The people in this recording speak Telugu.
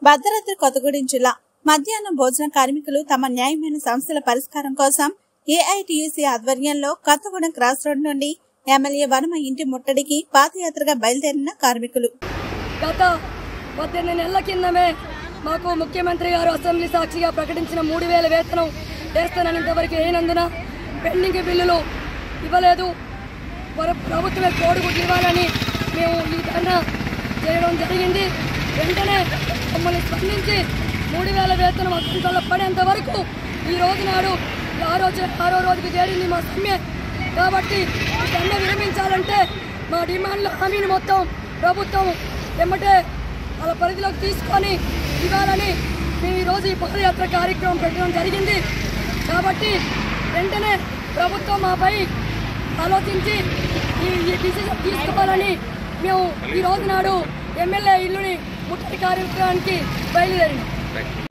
భద్రాద్రి కొత్తగూడెం జిల్లా మధ్యాహ్నం భోజన కార్మికులు తమ న్యాయమైన సమస్యల పరిష్కారం కోసం ఏఐటియుసి ఆధ్వర్యంలో కొత్తగూడెం క్రాస్ రోడ్ నుండి ఎమ్మెల్యే వనమ ఇంటి ముట్టడికి పాదయాత్రగా బయలుదేరిన కార్మికులు గత పద్దెనిమిది నెలల కిందమే మాకు ముఖ్యమంత్రి గారు అసెంబ్లీ సాక్షిగా ప్రకటించిన మూడు వేల వేతనం వేస్తానని ఇంతవరకు అయినందున పెండింగ్ బిల్లులు ఇవ్వలేదు ప్ర- ప్రభుత్వమే కోడిగుడ్లు ఇవ్వాలని మేము ఈ ధర్నా చేయడం జరిగింది వెంటనే మమ్మల్ని స్పందించి మూడు వేల వేతనం అకౌంట్లో పడేంత వరకు ఈ రోజు నాడు ఈ ఆరో చే- ఆరో రోజుకి చేరింది మా సమ్మె కాబట్టి ఈ సమ్మె విరమించాలంటే మా డిమాండ్ల హామీని మొత్తం ప్రభుత్వం ఎమ్మటే వాళ్ళ పరిధిలోకి తీసుకొని ఇవ్వాలని మేము ఈరోజు ఈ పాదయాత్ర కార్యక్రమం పెట్టడం జరిగింది కాబట్టి వెంటనే ప్రభుత్వం మాపై ఆలోచించి ఈ ఈ డిసిజన్ తీసుకోవాలని మేము ఈ రోజు నాడు ఎమ్మెల్యే ఇల్లుని ముట్టడి కార్యక్రమానికి బయలుదేరినాం